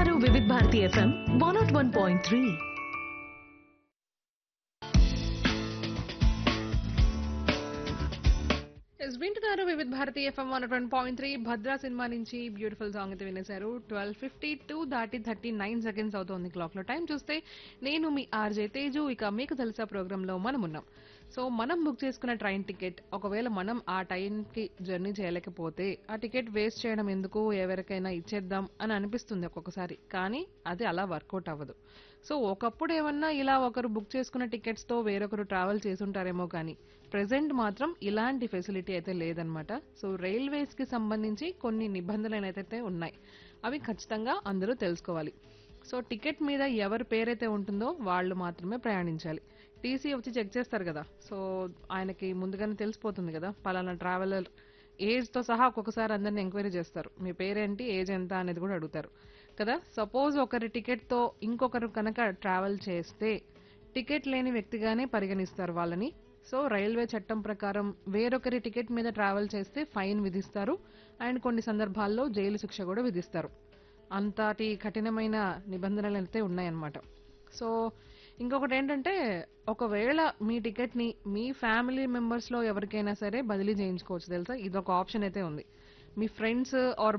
వింటున్నారు Vividh Bharati FM one nought one point three ఎస్ వింటున్నారు Vividh Bharati FM one twenty point three Bhadra సినిమా నుంచి బ్యూటిఫుల్ సాంగ్ అయితే వినేశారు ట్వెల్వ్ ఫిఫ్టీ టూ దాటి థర్టీ నైన్ సెకండ్స్ అవుతోంది క్లాక్ లో టైం చూస్తే నేను మీ ఆర్జే తేజు ఇక మీకు తెలుసా ప్రోగ్రామ్ లో మనం ఉన్నాం సో మనం బుక్ చేసుకున్న ట్రైన్ టికెట్ ఒకవేళ మనం ఆ టైంకి జర్నీ చేయలేకపోతే ఆ టికెట్ వేస్ట్ చేయడం ఎందుకు ఎవరికైనా ఇచ్చేద్దాం అని అనిపిస్తుంది ఒక్కొక్కసారి కానీ అది అలా వర్కౌట్ అవ్వదు సో ఒకప్పుడు ఏమన్నా ఇలా ఒకరు బుక్ చేసుకున్న టికెట్స్ తో వేరొకరు ట్రావెల్ చేసుంటారేమో కానీ ప్రెసెంట్ మాత్రం ఇలాంటి ఫెసిలిటీ అయితే లేదనమాట సో రైల్వేస్ కి సంబంధించి కొన్ని నిబంధనలు అయితే ఉన్నాయి అవి ఖచ్చితంగా అందరూ తెలుసుకోవాలి సో టికెట్ మీద ఎవరి పేరైతే ఉంటుందో వాళ్ళు మాత్రమే ప్రయాణించాలి టీసీ వచ్చి చెక్ చేస్తారు కదా సో ఆయనకి ముందుగానే తెలిసిపోతుంది కదా పలానా ట్రావెలర్ ఏజ్ తో సహా ఒక్కొక్కసారి అందరిని ఎంక్వైరీ చేస్తారు మీ పేరేంటి ఏజ్ ఎంత అనేది కూడా అడుగుతారు కదా సపోజ్ ఒకరి టికెట్ తో ఇంకొకరు కనుక ట్రావెల్ చేస్తే టికెట్ లేని వ్యక్తిగానే పరిగణిస్తారు వాళ్ళని సో రైల్వే చట్టం ప్రకారం వేరొకరి టికెట్ మీద ట్రావెల్ చేస్తే ఫైన్ విధిస్తారు అండ్ కొన్ని సందర్భాల్లో జైలు శిక్ష కూడా విధిస్తారు అంతటి కఠినమైన నిబంధనలు అయితే ఉన్నాయన్నమాట సో ఇంకొకటి ఏంటంటే ఒకవేళ మీ టికెట్ ని మీ ఫ్యామిలీ మెంబర్స్ లో ఎవరికైనా సరే బదిలీ చేయించుకోవచ్చు తెలుసా ఇది ఒక ఆప్షన్ అయితే ఉంది మీ ఫ్రెండ్స్ ఆర్